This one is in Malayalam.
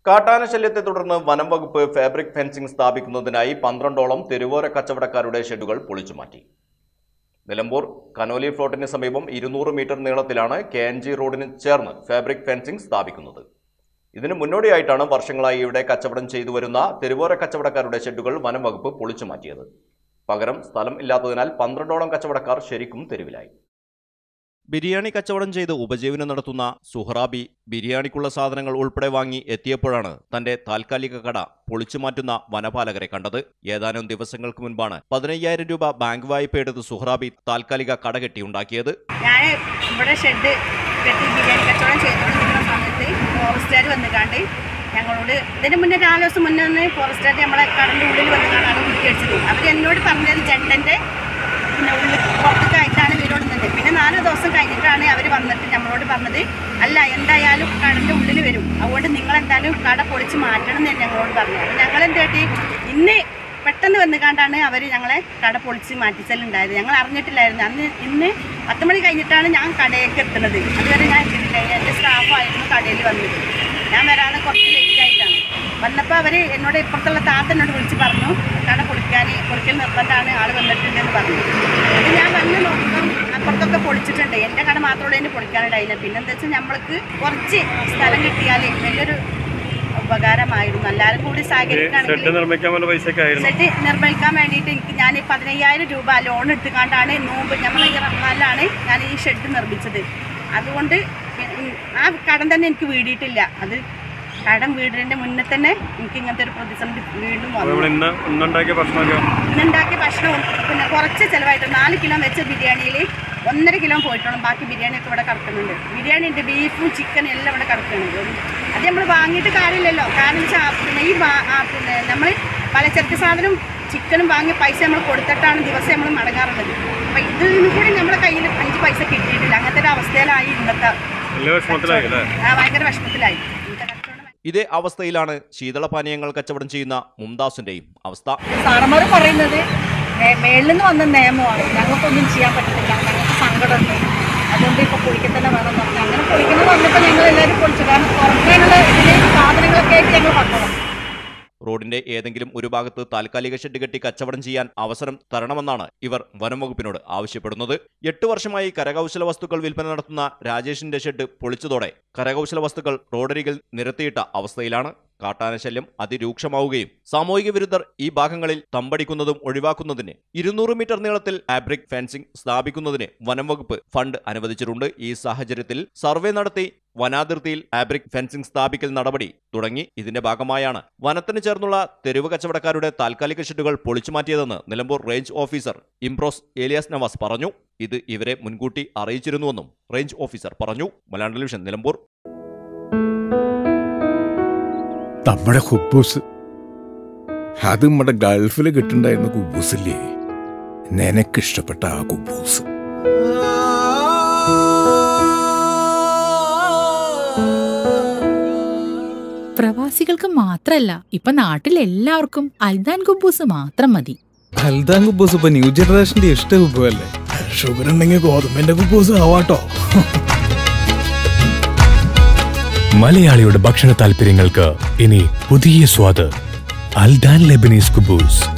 കാട്ടാന ശല്യത്തെ തുടർന്ന് വനം വകുപ്പ് ഫാബ്രിക് ഫെൻസിംഗ് സ്ഥാപിക്കുന്നതിനായി പന്ത്രണ്ടോളം തെരുവോര കച്ചവടക്കാരുടെ ഷെഡുകൾ പൊളിച്ചുമാറ്റി നിലമ്പൂർ കനോലി ഫ്ലോട്ടിന് സമീപം ഇരുന്നൂറ് മീറ്റർ നീളത്തിലാണ് കെ എൻ ജി റോഡിന് ചേർന്ന് ഫാബ്രിക് ഫെൻസിംഗ് സ്ഥാപിക്കുന്നത് ഇതിന് മുന്നോടിയായിട്ടാണ് വർഷങ്ങളായി ഇവിടെ കച്ചവടം ചെയ്തു വരുന്ന തെരുവോര കച്ചവടക്കാരുടെ ഷെഡുകൾ വനം വകുപ്പ് പൊളിച്ചു മാറ്റിയത് പകരം സ്ഥലം ഇല്ലാത്തതിനാൽ പന്ത്രണ്ടോളം കച്ചവടക്കാർ ശരിക്കും തെരുവിലായി ബിരിയാണി കച്ചവടം ചെയ്ത് ഉപജീവനം നടത്തുന്ന സുഹറാബി ബിരിയാണിക്കുള്ള സാധനങ്ങൾ ഉൾപ്പെടെ വാങ്ങി എത്തിയപ്പോഴാണ് തന്റെ താൽക്കാലിക കട പൊളിച്ചു മാറ്റുന്ന വനപാലകരെ കണ്ടത് ഏതാനും ദിവസങ്ങൾക്ക് മുൻപാണ് പതിനയ്യായിരം രൂപ ബാങ്ക് വായ്പ എടുത്ത് സുഹറാബി താൽക്കാലിക കട കെട്ടിയുണ്ടാക്കിയത് ഞാൻ ഇവിടെ ഷെഡ് കെട്ടി ബിരിയാണി കച്ചവടം ചെയ്തുകൊണ്ടിരിക്കുന്ന സമയത്ത് ഫോറസ്റ്റുകാർ വന്നുകാണ്ട് ഞങ്ങളോട് ഇതിന് മുന്നേ നാല് ദിവസം മുന്നേ ഒന്ന് ഫോറസ്റ്റുകാർ നമ്മളെ കടലിൻ്റെ ഉള്ളിൽ വന്നുകാണ്ടാണ് കുടിക്കടിച്ചത് അവർ എന്നോട് പറഞ്ഞത് ജണ്ടൻ്റെ പിന്നെ ഉള്ളിൽ പുറത്തേക്കായിട്ടാണ് വീടോടുന്നത് പിന്നെ നാല് ദിവസം കഴിഞ്ഞിട്ടാണ് അവർ വന്നിട്ട് നമ്മളോട് പറഞ്ഞത് അല്ല എന്തായാലും കടലിൻ്റെ ഉള്ളിൽ വരും അതുകൊണ്ട് നിങ്ങൾ എന്തായാലും കട പൊളിച്ച് മാറ്റണം എന്ന് ഞങ്ങളോട് പറഞ്ഞു അപ്പോൾ ഞങ്ങൾ എന്ത് കേട്ടി ഇന്ന് പെട്ടെന്ന് വന്നുകാണ്ടാണ് അവർ ഞങ്ങളെ കട പൊളിച്ച് മാറ്റിച്ചലുണ്ടായത് ഞങ്ങൾ അറിഞ്ഞിട്ടില്ലായിരുന്നു അന്ന് ഇന്ന് പത്ത് മണി കഴിഞ്ഞിട്ടാണ് ഞാൻ കടയിലേക്ക് എത്തുന്നത് അതുവരെ ഞാൻ എത്തിയിട്ടില്ല എൻ്റെ സ്റ്റാഫായിരുന്നു കടയിൽ വന്നത് ഞാൻ വരാതെ കുറച്ച് ലേറ്റ് ആയിട്ടാണ് വന്നപ്പോൾ അവർ എന്നോട് ഇപ്പുറത്തുള്ള താത്ത എന്നോട് വിളിച്ച് പറഞ്ഞു കട പൊളിക്കാൻ പൊളിക്കൽ നിർബന്ധമാണ് ആൾ വന്നിട്ടുണ്ടെന്ന് പറഞ്ഞു അത് ഞാൻ വന്ന് നോക്കുമ്പോൾ അപ്പുറത്തൊക്കെ പൊളിച്ചിട്ടുണ്ട് എൻ്റെ കട മാത്രമേ തന്നെ പൊളിക്കാനുണ്ടായില്ല പിന്നെന്താ വെച്ചാൽ നമ്മൾക്ക് കുറച്ച് സ്ഥലം കിട്ടിയാൽ വലിയൊരു ഉപകാരമായിരുന്നു എല്ലാവരും കൂടി ഷെഡ് സഹകരിക്കുകയാണെങ്കിൽ നിർമ്മിക്കാൻ വല്ല പൈസയൊക്കെ ആയിരുന്നു സെറ്റ് നിർമ്മിക്കാൻ വേണ്ടിയിട്ട് എനിക്ക് ഞാൻ പതിനയ്യായിരം രൂപ ലോൺ എടുത്തുകൊണ്ടാണ് നോമ്പ് നമ്മൾ ഈ റമദാനിലാണ് ഞാൻ ഈ ഷെഡ് നിർമ്മിച്ചത് അതുകൊണ്ട് ഉം ആ കടം തന്നെ എനിക്ക് വീടിയിട്ടില്ല അത് കടം വീടിൻ്റെ മുന്നേ തന്നെ എനിക്ക് ഇങ്ങനത്തെ ഒരു പ്രതിസന്ധി വീണ്ടും അപ്പോൾ വന്നു നമ്മൾ ഇന്ന് ഇന്നുണ്ടാക്കിയ ഭക്ഷണമൊക്കെ ഇന്നുണ്ടാക്കിയ ഭക്ഷണം പിന്നെ കുറച്ച് ചിലവായിട്ട് നാല് കിലോ വെച്ച ബിരിയാണിയിൽ ഒന്നര കിലോ പോയിട്ടുള്ളൂ ബാക്കി ബിരിയാണിയൊക്കെ ഇവിടെ കിടക്കുന്നുണ്ട് ബിരിയാണി ഉണ്ട് ബീഫും ചിക്കനും എല്ലാം ഇവിടെ കിടക്കുന്നുണ്ട് അത് നമ്മൾ വാങ്ങിയിട്ട് കാര്യമില്ലല്ലോ കാരണം വെച്ചാൽ പിന്നെ ഈ വാ- ആ പിന്നെ നമ്മൾ പലചരക്ക് സാധനം ചിക്കനും വാങ്ങിയ പൈസ നമ്മൾ കൊടുത്തിട്ടാണ് ദിവസം നമ്മൾ മടങ്ങാറുള്ളത് അപ്പം ഇതിനും കൂടി നമ്മുടെ കയ്യിൽ അഞ്ച് പൈസ കിട്ടിയിട്ടില്ല അങ്ങനത്തെ ഒരു അവസ്ഥയിലായി ഇന്നത്തെ വലിയ വിഷമത്തിലായി അല്ലേ ആ ഭയങ്കര വിഷമത്തിലായി ഇന്നത്തെ കച്ചവടം ഇതേ അവസ്ഥയിലാണ് ശീതളപാനീയങ്ങൾ കച്ചവടം ചെയ്യുന്ന മുംതാസിന്റെയും അവസ്ഥ സാറന്മാർ പറയുന്നത് മേ- മേളിൽ നിന്ന് വന്ന നിയമമാണ് ഞങ്ങൾക്കൊന്നും ചെയ്യാൻ പറ്റത്തില്ല ഞങ്ങൾക്ക് സങ്കടമുണ്ട് അതുകൊണ്ട് ഇപ്പോൾ പൊളിക്കാൻ തന്നെ വേണം എന്ന് പറഞ്ഞു അങ്ങനെ പൊളിക്കണം വന്നപ്പോൾ ഞങ്ങൾ എല്ലാവരും പൊളിച്ചു കാരണം തുറക്കാനുള്ള ഇതിന് സാധനങ്ങളൊക്കെ ആയിട്ട് ഞങ്ങൾ വന്നതാണ് റോഡിന്റെ ഏതെങ്കിലും ഒരു ഭാഗത്ത് താൽക്കാലിക ഷെഡ് കെട്ടി കച്ചവടം ചെയ്യാൻ അവസരം തരണമെന്നാണ് ഇവർ വനം വകുപ്പിനോട് ആവശ്യപ്പെടുന്നത് എട്ട് വർഷമായി കരകൗശല വസ്തുക്കൾ വിൽപ്പന നടത്തുന്ന രാജേഷിന്റെ ഷെഡ് പൊളിച്ചതോടെ കരകൗശല വസ്തുക്കൾ റോഡരികിൽ നിരത്തിയിട്ട അവസ്ഥയിലാണ് കാട്ടാനശല്യം അതിരൂക്ഷമാവുകയും സാമൂഹിക വിരുദ്ധർ ഈ ഭാഗങ്ങളിൽ തമ്പടിക്കുന്നതും ഒഴിവാക്കുന്നതിന് ഇരുന്നൂറ് മീറ്റർ നീളത്തിൽ ആബ്രിക് ഫെൻസിംഗ് സ്ഥാപിക്കുന്നതിന് വനം വകുപ്പ് ഫണ്ട് അനുവദിച്ചിട്ടുണ്ട് ഈ സാഹചര്യത്തിൽ സർവേ നടത്തി വനാതിർത്തിയിൽ ആബ്രിക് ഫെൻസിംഗ് സ്ഥാപിക്കൽ നടപടി തുടങ്ങി ഇതിന്റെ ഭാഗമായാണ് വനത്തിന് ചേർന്നുള്ള തെരുവ് കച്ചവടക്കാരുടെ താൽക്കാലിക ഷെഡുകൾ പൊളിച്ചുമാറ്റിയതെന്ന് നിലമ്പൂർ റേഞ്ച് ഓഫീസർ ഇംപ്രോസ് ഏലിയാസ് നവാസ് പറഞ്ഞു ഇത് ഇവരെ മുൻകൂട്ടി അറിയിച്ചിരുന്നുവെന്നും റേഞ്ച് ഓഫീസർ പറഞ്ഞു മലയാളം ടെലിവിഷൻ നിലമ്പൂർ നമ്മുടെ കുബൂസ് അത് നമ്മുടെ ഗൾഫിൽ കിട്ടുണ്ടായിരുന്ന കുബൂസില്ലേ നിനക്കിഷ്ടപ്പെട്ട ആ കുബൂസ് പ്രവാസികൾക്ക് മാത്രല്ല ഇപ്പൊ നാട്ടിൽ എല്ലാവർക്കും അൽദാൻ കുബൂസ് മാത്രം മതി ഹൽദാൻ കുബൂസ് ഇപ്പൊ ന്യൂ ജനറേഷന്റെ ഇഷ്ട കുബുവല്ലേ ഷുഗർ ഉണ്ടെങ്കിൽ ഗോതമ്പിന്റെ കുബൂസ് ആവാട്ടോ മലയാളിയുടെ ഭക്ഷണ താല്പര്യങ്ങൾക്ക് ഇനി പുതിയ സ്വാദ് അൽദാൻ ലെബനീസ് കുബൂസ്